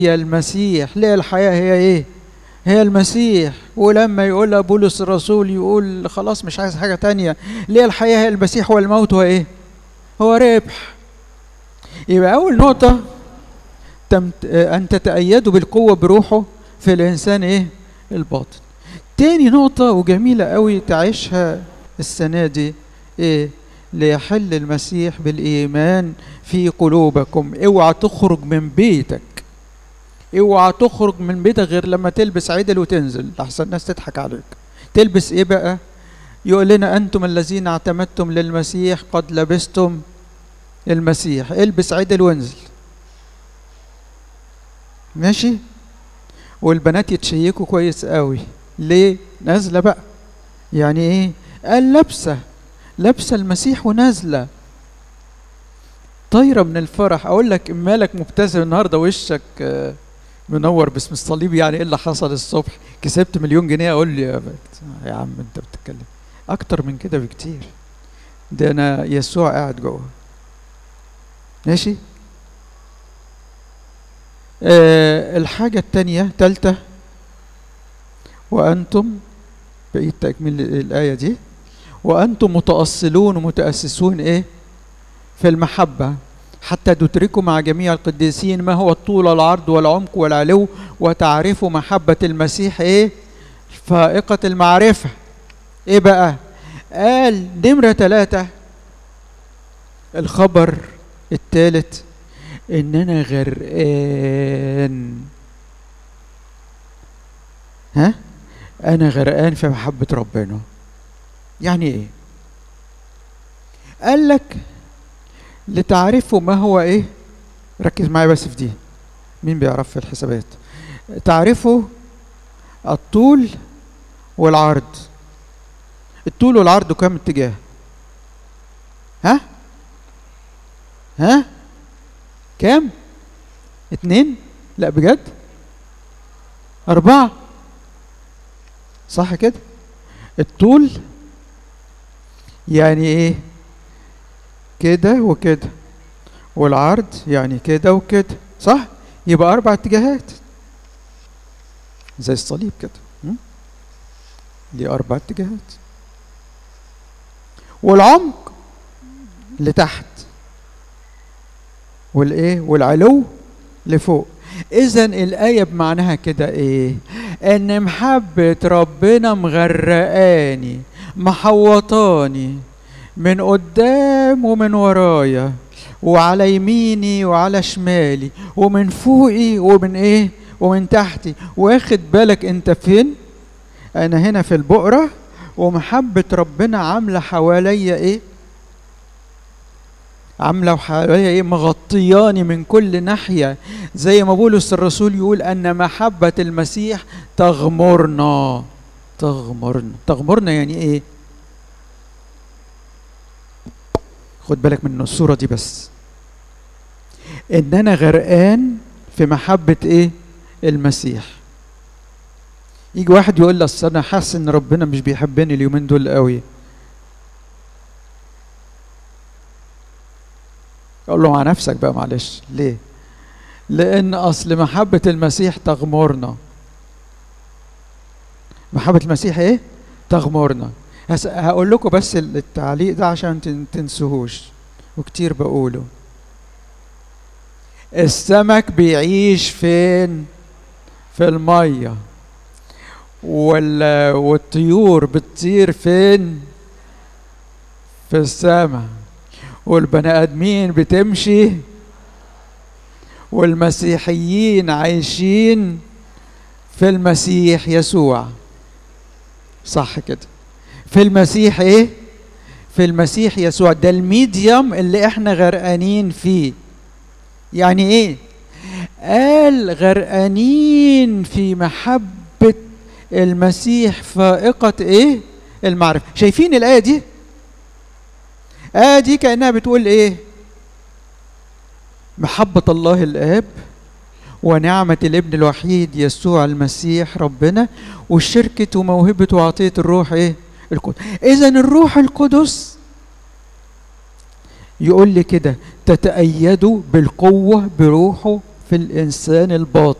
هي المسيح ليه الحياة هي ايه هي المسيح ولما يقولها بولس الرسول يقول خلاص مش عايز حاجة تانية ليه الحياة هي المسيح والموت هو ايه هو ربح يبقى أول نقطة تمت... أن تتأيدوا بالقوة بروحه في الإنسان ايه الباطن تاني نقطة وجميلة قوي تعيشها السنة دي ايه ليحل المسيح بالإيمان في قلوبكم اوعى تخرج من بيتك اوعى تخرج من بيتك غير لما تلبس عدل وتنزل لحسن الناس تضحك عليك تلبس ايه بقى يقول لنا انتم الذين اعتمدتم للمسيح قد لبستم المسيح البس عدل وانزل ماشي والبنات يتشيكوا كويس قوي ليه نازله بقى يعني ايه قال لابسه لابسه المسيح ونازله طايره من الفرح اقول لك مالك مبتسم النهارده وشك آه منور باسم الصليب يعني ايه اللي حصل الصبح كسبت مليون جنيه اقول لي يا, بت... يا عم انت بتتكلم اكتر من كده بكتير ده انا يسوع قاعد جوه ماشي آه الحاجة التانية تالتة وأنتم بقيت تكمل الآية دي وأنتم متأصلون ومتأسسون إيه في المحبة حتى تدركوا مع جميع القديسين ما هو الطول والعرض والعمق والعلو وتعرفوا محبة المسيح ايه فائقة المعرفة ايه بقى قال نمرة ثلاثة الخبر الثالث ان انا غرقان ها انا غرقان في محبة ربنا يعني ايه قال لك لتعرفوا ما هو ايه ركز معايا بس في دي مين بيعرف في الحسابات تعرفوا الطول والعرض الطول والعرض كام اتجاه ها ها كام اتنين لا بجد اربعة صح كده الطول يعني ايه كده وكده والعرض يعني كده وكده صح يبقى اربع اتجاهات زي الصليب كده ليه اربع اتجاهات والعمق لتحت والايه والعلو لفوق اذا الايه بمعناها كده ايه ان محبه ربنا مغرقاني محوطاني من قدام ومن ورايا وعلى يميني وعلى شمالي ومن فوقي ومن ايه ومن تحتي واخد بالك انت فين انا هنا في البقرة ومحبة ربنا عاملة حواليا ايه عاملة حواليا ايه مغطياني من كل ناحية زي ما بولس الرسول يقول ان محبة المسيح تغمرنا تغمرنا تغمرنا يعني ايه خد بالك من الصورة دي بس ان انا غرقان في محبة ايه المسيح يجي واحد يقول لي اصل انا حاسس ان ربنا مش بيحبني اليومين دول قوي اقول له مع نفسك بقى معلش ليه لان اصل محبة المسيح تغمرنا محبة المسيح ايه تغمرنا هقول لكم بس التعليق ده عشان تنسوهوش وكتير بقوله السمك بيعيش فين في الميه والطيور بتطير فين في السماء والبني ادمين بتمشي والمسيحيين عايشين في المسيح يسوع صح كده في المسيح ايه في المسيح يسوع ده الميديوم اللي احنا غرقانين فيه يعني ايه قال غرقانين في محبة المسيح فائقة ايه المعرفة شايفين الآية دي آية دي كأنها بتقول ايه محبة الله الآب ونعمة الابن الوحيد يسوع المسيح ربنا والشركة وموهبة وعطية الروح ايه القدس اذا الروح القدس يقول لي كده تتأيدوا بالقوة بروحه في الإنسان الباطن